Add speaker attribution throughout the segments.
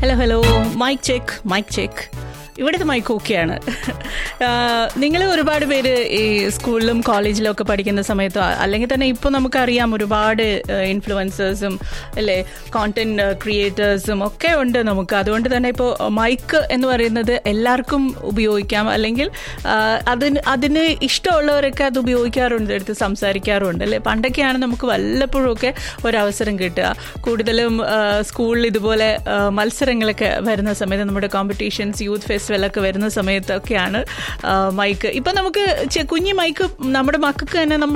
Speaker 1: Hello hello mic check mic check ഇവിടുത്തെ mic ഓക്കെയാണ് നിങ്ങൾ ഒരുപാട് പേര് ഈ സ്കൂളിലും കോളേജിലും ഒക്കെ പഠിക്കുന്ന സമയത്ത് അല്ലെങ്കിൽ തന്നെ ഇപ്പോൾ നമുക്കറിയാം ഒരുപാട് ഇൻഫ്ലുവൻസേഴ്സും അല്ലേ കോണ്ടന്റ് ക്രിയേറ്റേഴ്സും ഒക്കെ ഉണ്ട് നമുക്ക് അതുകൊണ്ട് തന്നെ ഇപ്പോൾ മൈക്ക് എന്ന് പറയുന്നത് എല്ലാവർക്കും ഉപയോഗിക്കാം അല്ലെങ്കിൽ ആ, അതിന് അതിന് ഇഷ്ടമുള്ളവരൊക്കെ അത് ഉപയോഗിക്കാറുണ്ട് എടുത്ത് സംസാരിക്കാറുണ്ട് അല്ലേ പണ്ടൊക്കെയാണ് നമുക്ക് വല്ലപ്പോഴും ഒക്കെ ഒരവസരം കിട്ടുക കൂടുതലും ആ, സ്കൂളിൽ ഇതുപോലെ ആ, മത്സരങ്ങളൊക്കെ വരുന്ന സമയത്ത് നമ്മുടെ കോമ്പറ്റീഷൻസ് യൂത്ത് ഫെസ്റ്റിവലൊക്കെ വരുന്ന സമയത്തൊക്കെയാണ് ആ, മൈക്ക് ഇപ്പം നമുക്ക് ചെ- കുഞ്ഞി മൈക്ക് നമ്മുടെ മക്കൾക്ക് തന്നെ നമ്മൾ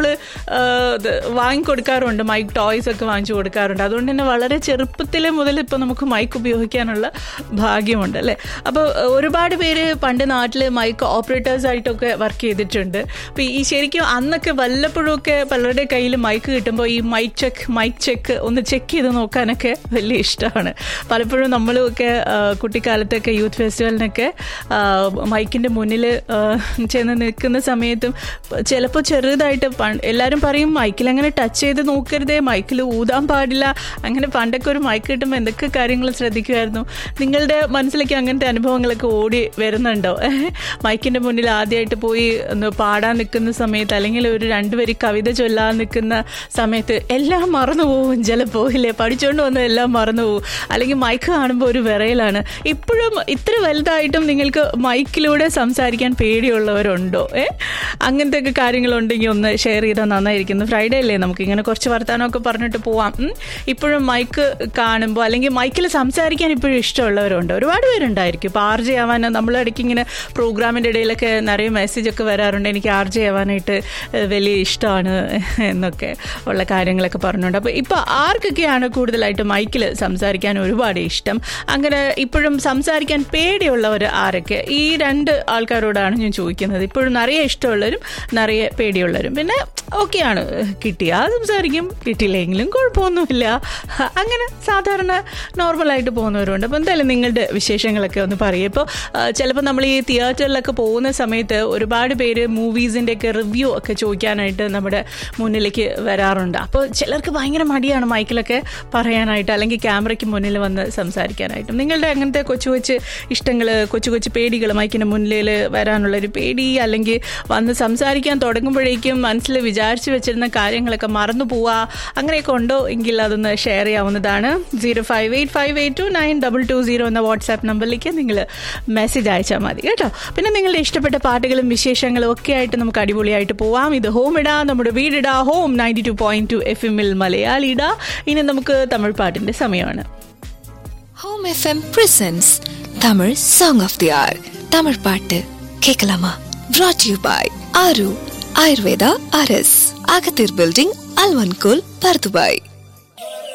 Speaker 1: വാങ്ങിക്കൊടുക്കാറുണ്ട് മൈക്ക് ടോയ്സ് ഒക്കെ വാങ്ങിച്ചു കൊടുക്കാറുണ്ട് അതുകൊണ്ട് തന്നെ വളരെ ചെറുപ്പത്തിലെ മുതൽ ഇപ്പം നമുക്ക് മൈക്ക് ഉപയോഗിക്കാനുള്ള ഭാഗ്യമുണ്ട് അല്ലേ അപ്പോൾ ഒരുപാട് പേര് പണ്ട് നാട്ടിൽ മൈക്ക് ഓപ്പറേറ്റേഴ്സ് ആയിട്ടൊക്കെ വർക്ക് ചെയ്തിട്ടുണ്ട് അപ്പോൾ ഈ ശരിക്കും അന്നൊക്കെ വല്ലപ്പോഴും ഒക്കെ പലരുടെ കയ്യിൽ മൈക്ക് കിട്ടുമ്പോൾ ഈ മൈക്ക് ചെക്ക് മൈക്ക് ചെക്ക് ഒന്ന് ചെക്ക് ചെയ്ത് നോക്കാനൊക്കെ വലിയ ഇഷ്ടമാണ് പലപ്പോഴും നമ്മളും ഒക്കെ ആ, കുട്ടിക്കാലത്തൊക്കെ യൂത്ത് ഫെസ്റ്റിവലിനൊക്കെ ആ, മൈക്കിൻ്റെ മുന്നിൽ ആ, ചെന്ന് നിൽക്കുന്ന സമയത്തും ചിലപ്പോൾ ചെറുതായിട്ട് പണ്ട് എല്ലാവരും പറയും മൈക്കിൽ അങ്ങനെ ടച്ച് ചെയ്ത് നോക്കരുതേ മൈക്കിൽ ഊതാൻ പാടില്ല അങ്ങനെ പണ്ടൊക്കെ ഒരു മൈക്ക് കിട്ടുമ്പോൾ എന്തൊക്കെ കാര്യങ്ങൾ ശ്രദ്ധിക്കുമായിരുന്നു നിങ്ങളുടെ മനസ്സിലേക്ക് അങ്ങനത്തെ അനുഭവങ്ങളൊക്കെ ഓടി വരുന്നുണ്ടോ മൈക്കിൻ്റെ മുന്നിൽ ആദ്യമായിട്ട് പോയി ഒന്ന് പാടാൻ നിൽക്കുന്ന സമയത്ത് അല്ലെങ്കിൽ ഒരു രണ്ടുപേര് കവിത ചൊല്ലാൻ നിൽക്കുന്ന സമയത്ത് എല്ലാം മറന്നു പോകും ചിലപ്പോൾ ഇല്ലേ പഠിച്ചുകൊണ്ട് വന്ന് എല്ലാം മറന്നു പോകും അല്ലെങ്കിൽ മൈക്ക് കാണുമ്പോൾ ഒരു വിറയലാണ് ഇപ്പോഴും ഇത്ര വലുതായിട്ടും നിങ്ങൾക്ക് മൈക്കിലൂടെ സംസാരിക്കാൻ പേടിയുള്ളവരുണ്ടോ ഏ അങ്ങനത്തെ ഒക്കെ കാര്യങ്ങളുണ്ടെങ്കിൽ ഒന്ന് ഷെയർ ചെയ്താൽ നന്നായിരിക്കുന്നു ഫ്രൈഡേ അല്ലേ നമുക്ക് ഇങ്ങനെ കുറച്ച് വർത്തമാനമൊക്കെ പറഞ്ഞിട്ട് പോവാം ഉം. ഇപ്പോഴും മൈക്ക് കാണുമ്പോൾ അല്ലെങ്കിൽ മൈക്കിൽ സംസാരിക്കാൻ ഇപ്പോഴും ഇഷ്ടമുള്ളവരുണ്ട് ഒരുപാട് പേരുണ്ടായിരിക്കും ഇപ്പോൾ ആർ ജെ ആവാൻ നമ്മൾ ഇടയ്ക്ക് ഇങ്ങനെ പ്രോഗ്രാമിൻ്റെ ഇടയിലൊക്കെ നിറയെ മെസ്സേജ് ഒക്കെ വരാറുണ്ട് എനിക്ക് ആർ ജെ ആവാനായിട്ട് ഏഹ്, വലിയ ഇഷ്ടമാണ് എന്നൊക്കെ ഉള്ള കാര്യങ്ങളൊക്കെ പറഞ്ഞുകൊണ്ട് അപ്പോൾ ഇപ്പോൾ ആർക്കൊക്കെയാണ് കൂടുതലായിട്ട് മൈക്കിൽ സംസാരിക്കാൻ ഒരുപാട് ഇഷ്ടം അങ്ങനെ ഇപ്പോഴും സംസാരിക്കാൻ പേടിയുള്ളവർ ആരൊക്കെ ഈ രണ്ട് ആൾക്കാരോടാണ് ഞാൻ ചോദിക്കുന്നത് ഇപ്പോഴും നിറയെ ഇഷ്ടമുള്ളവരും നിറയെ പേടിയുള്ളവരും പിന്നെ ഓക്കെയാണ് കിട്ടിയാൽ സംസാരിക്കും കിട്ടിയില്ലെങ്കിലും കുഴപ്പമൊന്നുമില്ല അങ്ങനെ സാധാരണ നോർമലായിട്ട് പോകുന്നവരുണ്ട് അപ്പോൾ എന്തായാലും നിങ്ങളുടെ വിശേഷങ്ങളൊക്കെ ഒന്ന് പറയും ഇപ്പോൾ ചിലപ്പോൾ നമ്മൾ ഈ തിയേറ്ററിലൊക്കെ പോകുന്ന സമയത്ത് ഒരുപാട് പേര് മൂവീസിൻ്റെ ഒക്കെ റിവ്യൂ ഒക്കെ ചോദിക്കാനായിട്ട് നമ്മുടെ മുന്നിലേക്ക് വരാറുണ്ട് അപ്പോൾ ചിലർക്ക് ഭയങ്കര മടിയാണ് മൈക്കിലൊക്കെ പറയാനായിട്ട് അല്ലെങ്കിൽ ക്യാമറയ്ക്ക് മുന്നിൽ വന്ന് സംസാരിക്കാനായിട്ടും നിങ്ങളുടെ അങ്ങനത്തെ കൊച്ചു കൊച്ചു ഇഷ്ടങ്ങൾ കൊച്ചു കൊച്ചു പേടികൾ മൈക്കിൻ്റെ മുന്നിൽ വരാനുള്ളൊരു പേടി അല്ലെങ്കിൽ വന്ന് സംസാരിക്കാൻ തുടങ്ങുമ്പോഴേക്കും മനസ്സിൽ വിചാരിച്ചു വെച്ചിരുന്ന കാര്യങ്ങളൊക്കെ മറന്നു പോവുക അങ്ങനെയൊക്കെ ഉണ്ടോ എങ്കിൽ അതൊന്ന് ഷെയർ ചെയ്യാവുന്നതാണ് zero five eight five eight two nine double two zero എന്ന വാട്സാപ്പ് നമ്പറിലേക്ക് നിങ്ങൾ മെസ്സേജ് അയച്ചാൽ മതി കേട്ടോ പിന്നെ നിങ്ങളുടെ ഇഷ്ടപ്പെട്ട പാട്ടുകളും വിശേഷങ്ങളും ഒക്കെ ആയിട്ട് നമുക്ക് അടിപൊളിയായിട്ട് പോവാം ഇത് ഹോം ഇടാ നമ്മുടെ വീടിടാ home ninety two point two F എമ്മിൽ മലയാളി ഇടാ ഇനി നമുക്ക് തമിഴ് പാട്ടിന്റെ സമയമാണ്
Speaker 2: home FM presents Tamil song of the hour Tamil பாட்டு கேட்கலாமா brought யூ பாய் ஆரு ஆயுர்வேதா அரஸ் அகத்தீர் பில்டிங் அல்வன்கோல் பர்துபாய்